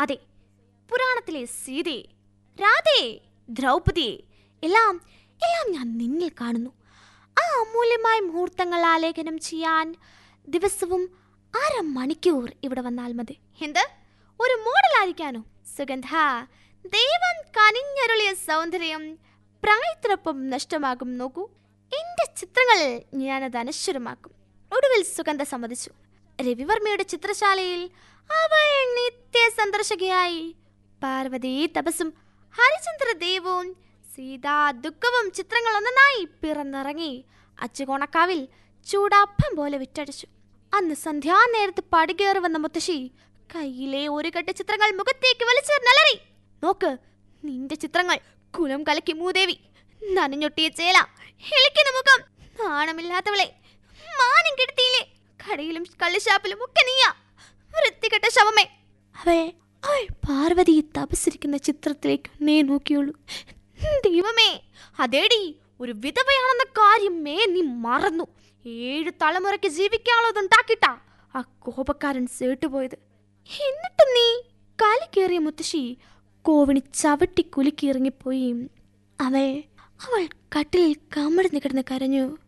അതെ പുരാണത്തിലെ സീതയെ രാധയെ ദ്രൗപദിയെ എല്ലാം എല്ലാം ഞാൻ നിന്നിൽ കാണുന്നു ആ അമൂല്യമായ മുഹൂർത്തങ്ങൾ ആലേഖനം ചെയ്യാൻ ദിവസവും അര മണിക്കൂർ ഇവിടെ വന്നാൽ മതി എന്ത് ഒരു മോഡലായിരിക്കാനോ സുഗന്ധ ദൈവം കനിഞ്ഞരുളിയ സൗന്ദര്യം പ്രായത്തിനൊപ്പം നഷ്ടമാകും നോക്കൂ എന്റെ ചിത്രങ്ങളിൽ ഞാനത് അനശ്വരമാക്കും ഒടുവിൽ സുഗന്ധ സമ്മതിച്ചു രവിവർമ്മയുടെ ചിത്രശാലയിൽ അവൾ നിത്യ സന്ദർശകയായി പാർവതി തപസ്സും ഹരിചന്ദ്ര ദേവവും സീതാ ദുഃഖവും ചിത്രങ്ങൾ ഒന്നായി പിറന്നിറങ്ങി അച്ചുകോണക്കാവിൽ ചൂടാപ്പം പോലെ വിറ്റടിച്ചു അന്ന് സന്ധ്യാനേരത്ത് പടികേറി വന്ന മുത്തശ്ശി കയ്യിലെ ഒരു കെട്ട് ചിത്രങ്ങൾ മുഖത്തേക്ക് വലിച്ചെറിഞ്ഞലറി നോക്ക് നിന്റെ ചിത്രങ്ങൾ കുലം കലക്കി മൂദേവി നനഞ്ഞൊട്ടിയ ചേല ഹെളിക്കുന്ന മുഖം നാണമില്ലാത്തവളെ മാനം കെടുത്തിയില്ലേ കടയിലും കള്ളിഷാപ്പിലും ഒക്കെ നീയാ വൃത്തികെട്ട ശവമേ അവൾ അവൾ പാർവതി തപസ്സിരിക്കുന്ന ചിത്രത്തിലേക്ക് നേ നോക്കിയുള്ളൂ ദൈവമേ അതേടി ഒരു വിധവയാണെന്ന കാര്യമേ നീ മറന്നു ഏഴ് തലമുറയ്ക്ക് ജീവിക്കാനുള്ളതുണ്ടാക്കിട്ടാ ആ കോപക്കാരൻ സേട്ടുപോയത് എന്നിട്ടും നീ കാലിക്കേറിയ മുത്തശ്ശി കോവിണി ചവിട്ടി കുലുക്കി ഇറങ്ങിപ്പോയി അവൾ അവൾ കട്ടിലിൽ കമഴ്ന്നു കിടന്ന് കരഞ്ഞു